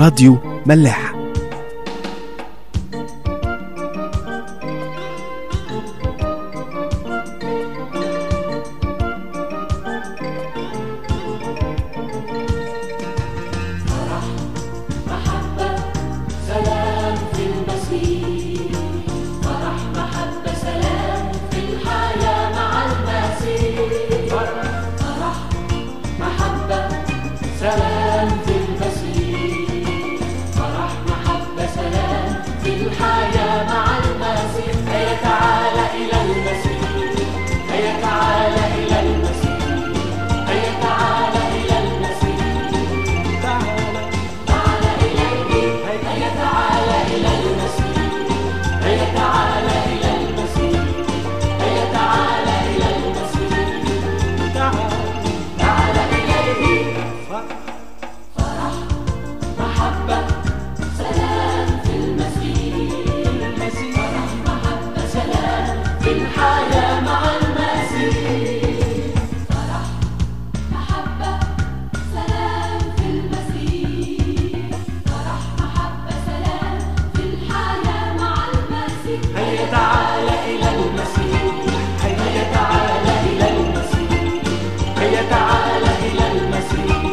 راديو ملاح محبة سلام في المسيح فرح محبة سلام في الحياة مع المسيح فرح محبة سلام في المسيح فرح محبة سلام في الحياة مع المسيح هيا تعالى إلى المسيح هيا تعالى إلى المسيح هيا تعالى إلى المسيح تعالى إليه هيا تعالى إلى المسيح هيا تعالى إلى المسيح هيا تعالى إلى المسيح تعالى إليه فرح محبة سلام في المسيح فرح محبة سلام في الحياة مع المسيح فرح محبة سلام في المسيح فرح محبة سلام في الحياة مع المسيح هيا تعالى إلى المسيح هيا تعالى إلى المسيح هيا تعالى إلى المسيح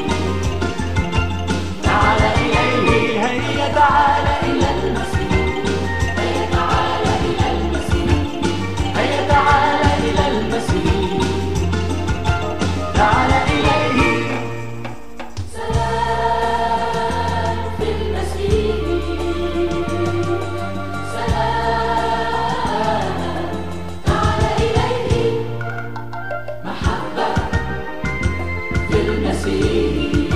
تعالى إليه هيا تعالى إلى المسيح هيا تعالى إلى المسيح هيا تعالى إلى المسيح تعالى إليه سلام في المسيح سلام تعالى إليه محبة في المسيح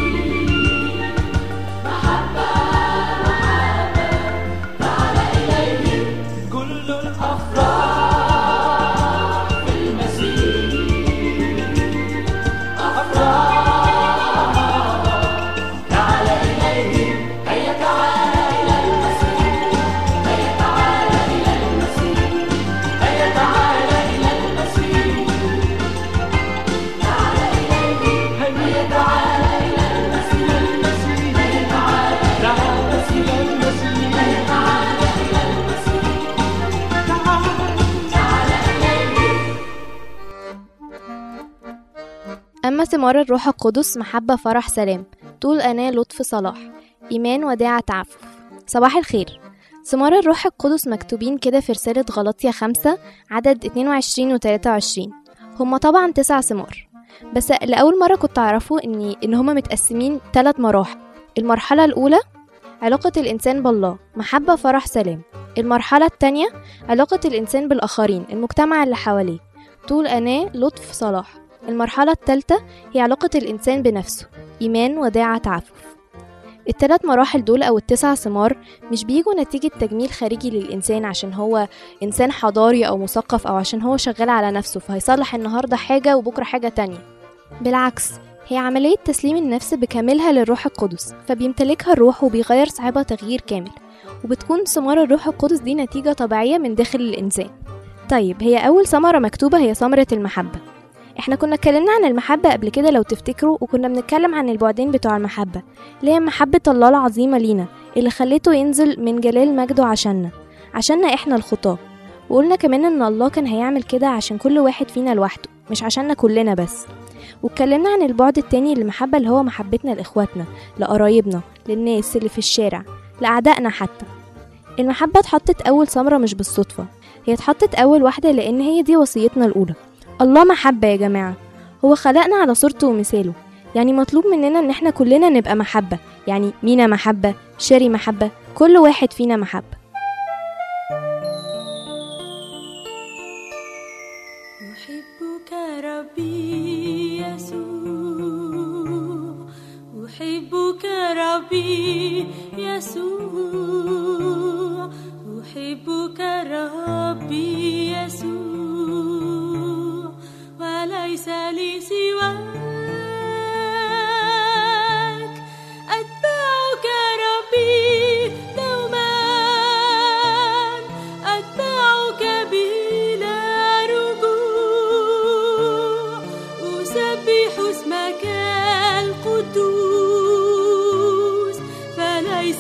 محبة محبة تعالى إليه كل الأفراح في المسيح أفراح تعالى إليه هيا تعالى إلى المسيح هيا تعالى إلى المسيح هيا تعالى إلى المسيح تعالى إليه هيا تعالى إلى المسيح هيا تعالى إلى المسيح هيا تعالى إلى المسيح تعالى إليه أما ثمار الروح القدس محبة فرح سلام طول أناة لطف صلاح إيمان وداعة تعفف صباح الخير ثمار الروح القدس مكتوبين كده في رسالة غلطية خمسة عدد 22 و 23 هما طبعا تسع ثمار بس لأول مرة كنت أعرفه إن إن هما متقسمين ثلاث مراحل المرحلة الأولى علاقة الإنسان بالله محبة فرح سلام المرحلة التانية علاقة الإنسان بالآخرين المجتمع اللي حواليه طول أناة لطف صلاح المرحلة الثالثة هي علاقة الإنسان بنفسه إيمان وداعة تعفف التلات مراحل دول أو التسع ثمار مش بيجوا نتيجة تجميل خارجي للإنسان عشان هو إنسان حضاري أو مثقف أو عشان هو شغال على نفسه فهيصلح النهاردة حاجة وبكرة حاجة تانية بالعكس هي عملية تسليم النفس بكاملها للروح القدس فبيمتلكها الروح وبيغير صاحبها تغيير كامل وبتكون ثمار الروح القدس دي نتيجة طبيعية من داخل الإنسان طيب هي أول ثمرة مكتوبة هي ثمرة المحبة احنا كنا اتكلمنا عن المحبة قبل كده لو تفتكروا وكنا بنتكلم عن البعدين بتوع المحبة اللي هي محبة الله العظيمة لينا اللي خليته ينزل من جلال مجده عشاننا عشاننا احنا الخطاة وقلنا كمان ان الله كان هيعمل كده عشان كل واحد فينا لوحده مش عشاننا كلنا بس واتكلمنا عن البعد التاني للمحبة اللي هو محبتنا لإخواتنا لقرايبنا للناس اللي في الشارع لأعدائنا حتى المحبة اتحطت أول ثمرة مش بالصدفة هي اتحطت أول واحدة لأن هي دي وصيتنا الأولى الله محبة يا جماعة هو خلقنا على صورته ومثاله يعني مطلوب مننا ان احنا كلنا نبقى محبة يعني مينا محبة شاري محبة كل واحد فينا محبة أحبك ربي يسوع أحبك ربي يسوع أحبك ربي يسوع وليس لي سواك أتبعك ربي دوما أتبعك بلا رجوع أسبح اسمك القدوس فليس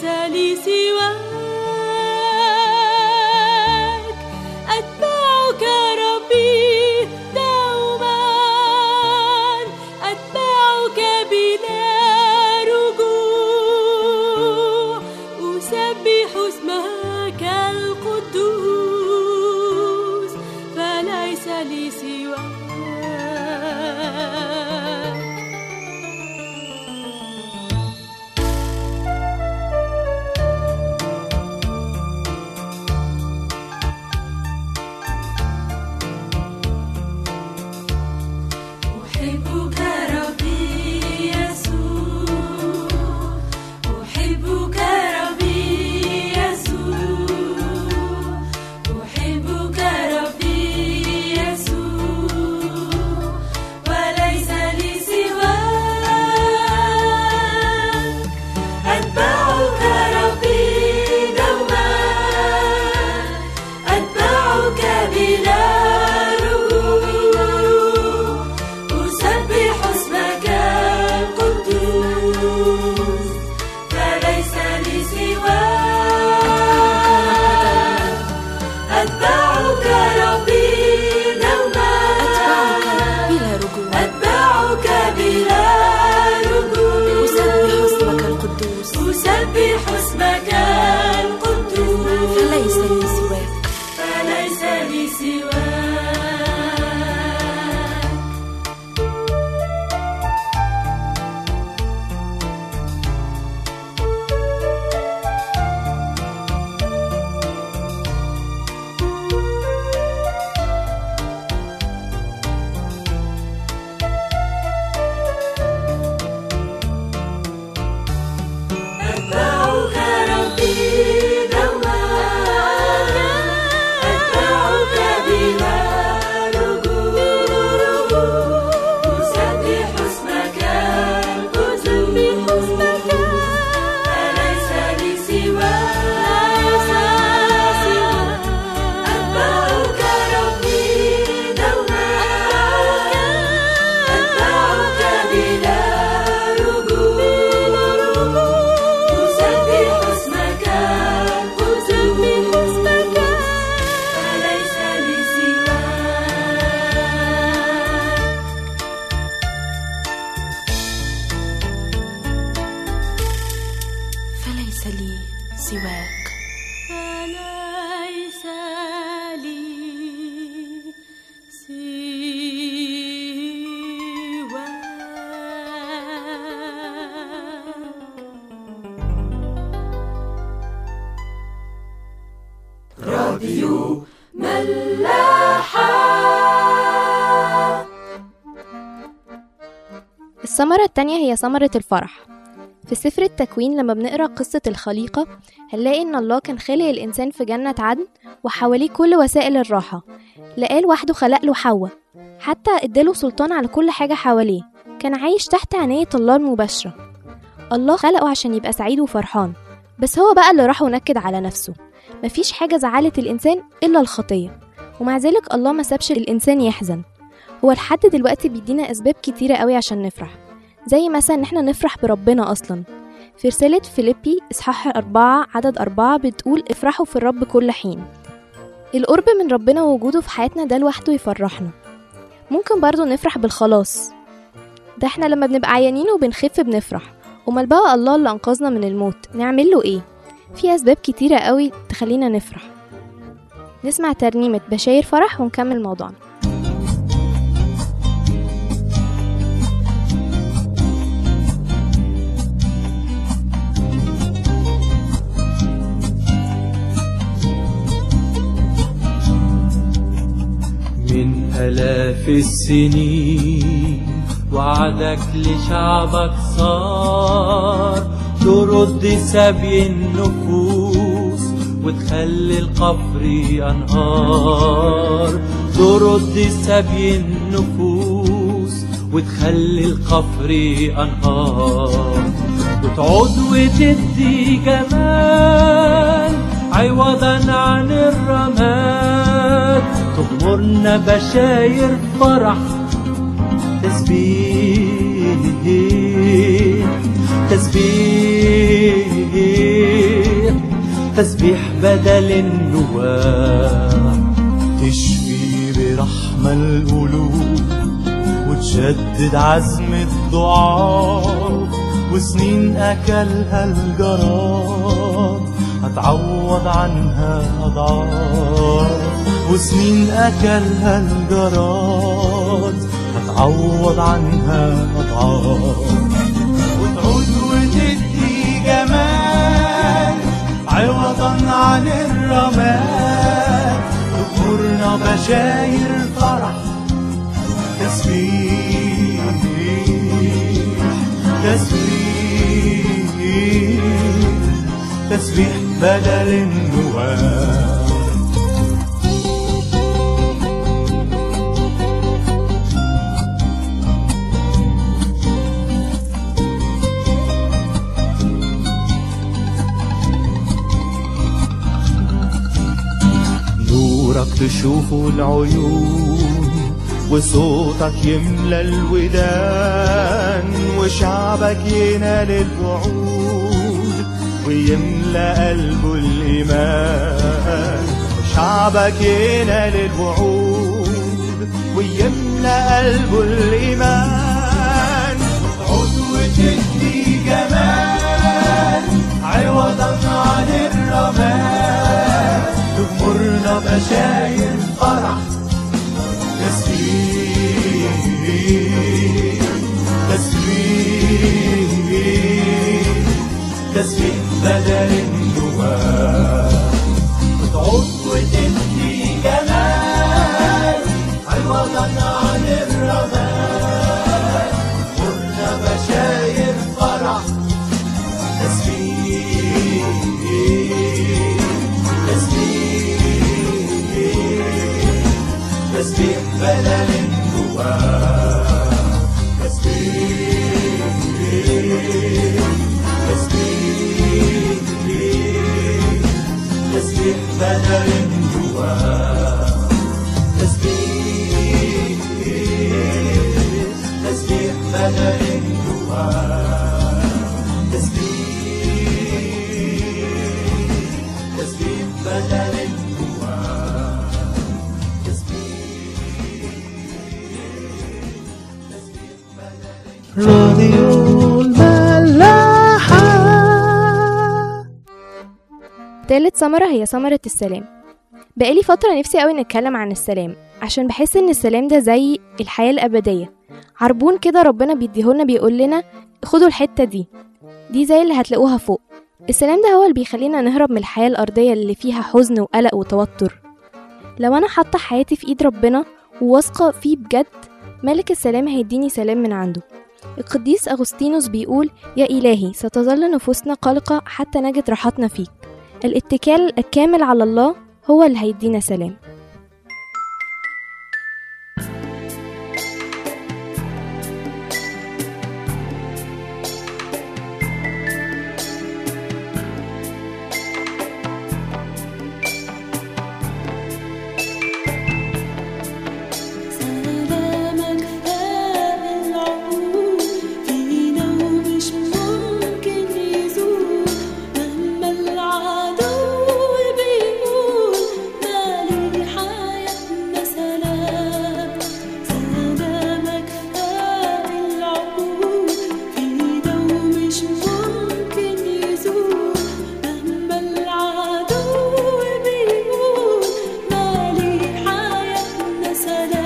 الثمرة التانية هي ثمرة الفرح في سفر التكوين لما بنقرأ قصة الخليقة هنلاقي إن الله كان خالق الإنسان في جنة عدن وحواليه كل وسائل الراحة لقاه لوحده خلق له حواء حتى اداله سلطان على كل حاجة حواليه كان عايش تحت عناية الله المباشرة الله خلقه عشان يبقى سعيد وفرحان بس هو بقى اللي راح ونكد على نفسه مفيش حاجة زعلت الإنسان إلا الخطية ومع ذلك الله ما سابش الإنسان يحزن هو لحد دلوقتي بيدينا أسباب كتيرة قوي عشان نفرح زي مثلا إن احنا نفرح بربنا أصلا في رسالة فيليبي إصحاح أربعة عدد أربعة بتقول افرحوا في الرب كل حين القرب من ربنا ووجوده في حياتنا ده لوحده يفرحنا ممكن برضو نفرح بالخلاص ده احنا لما بنبقى عيانين وبنخف بنفرح امال بقى الله اللي انقذنا من الموت نعمل له ايه في اسباب كتيره قوي تخلينا نفرح نسمع ترنيمه بشاير فرح ونكمل موضوعنا من آلاف السنين وعدك لشعبك صار ترد سبي النفوس وتخلي القفر أنهار ترد سبي النفوس وتخلي القفر أنهار وتعود وتدي جمال عوضا عن الرماد تغمرنا بشاير فرح تسبيح تسبيح تسبيح بدل النواح تشفي برحمة القلوب وتجدد عزم الضعاف وسنين أكلها الجراد هتعوض عنها أضعاف وسنين أكلها الجراد هتعوض عنها أضعاف وتعود وتدي جمال عوضا عن الرماد تغمرنا بشاير فرح تسبيح تسبيح تسبيح بدل النواه نورك تشوفه العيون وصوتك يملى الودان وشعبك ينال الوعود ويملى قلبه الإيمان شعبك ينال الوعود ويملى قلبه الإيمان تعود وتدي جمال عوضا عن الرماد تغمرنا بشاير فرح تسبيح تسبيح تسبيح بدل النواه وتعود وتدي جمال عوضا عن الرماد تغمرنا بشاير فرح تسبيح تسبيح تسبيح بدل النواه تسبيح تسبيح تسبيح بدل النواه تسبيح تسبيح بدل النواه تسبيح تسبيح بدل النواه راديو الملاحة تالت ثمرة هي ثمرة السلام بقالي فترة نفسي قوي نتكلم عن السلام عشان بحس ان السلام ده زي الحياة الأبدية عربون كده ربنا بيديهولنا بيقول لنا خدوا الحتة دي دي زي اللي هتلاقوها فوق السلام ده هو اللي بيخلينا نهرب من الحياة الأرضية اللي فيها حزن وقلق وتوتر لو أنا حاطة حياتي في إيد ربنا وواثقة فيه بجد ملك السلام هيديني سلام من عنده القديس أغسطينوس بيقول يا إلهي ستظل نفوسنا قلقة حتى نجد راحتنا فيك الاتكال الكامل على الله هو اللي هيدينا سلام سلامك فاق العقول فينا ومش ممكن يزول مهما العدو بيقول مالي حياتنا سلام سلامك فاق العقول فينا ومش ممكن يزول مهما العدو بيقول مالي حياتنا سلام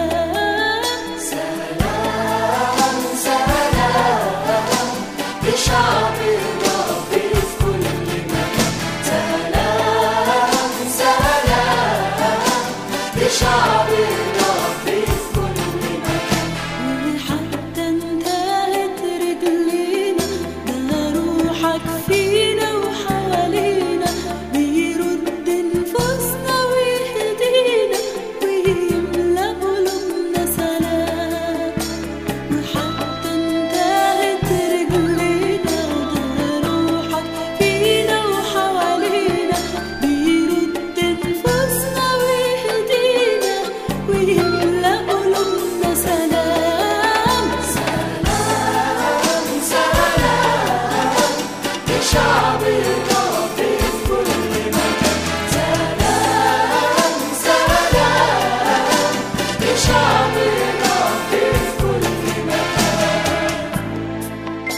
لشعب الرب في كل مكان سلام سلام لشعب الرب في كل مكان حتى انتهت رجلينا ده روحك فينا وحوالينا بيرد نفوسنا ويهدينا ويملأ قلوبنا سلام وحتى انتهت رجلينا ده روحك فينا وحوالينا بيرد نفوسنا ويهدينا ويملأ قلوبنا سلام سلام سلام لشعب الرب في كل مكان سلام سلام لشعب الرب في كل مكان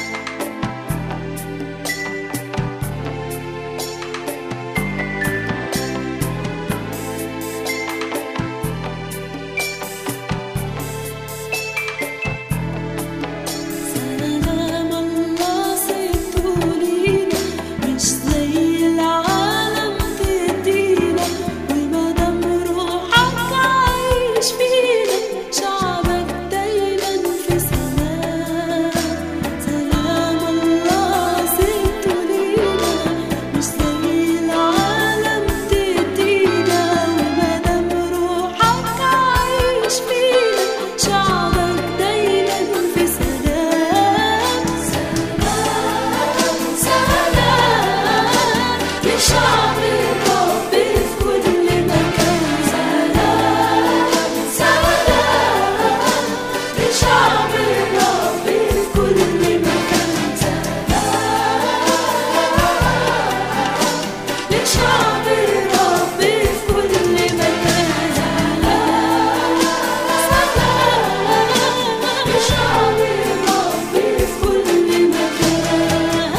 سلام الله سبته لينا مش زي العالم تدينا ومادام روحك عايش فينا شعبك دايما في سلام سلام الله سبته لينا مش زي العالم تدينا ومادام روحك عايش فينا شعبك دايما في سلام سلام سلام لشعب الرب في كل مكان سلام سلام لشعب الرب في كل مكان سلام لشعب الرب في كل مكان سلام سلام لشعب الرب في كل مكان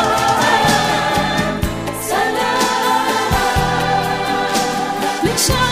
لشعب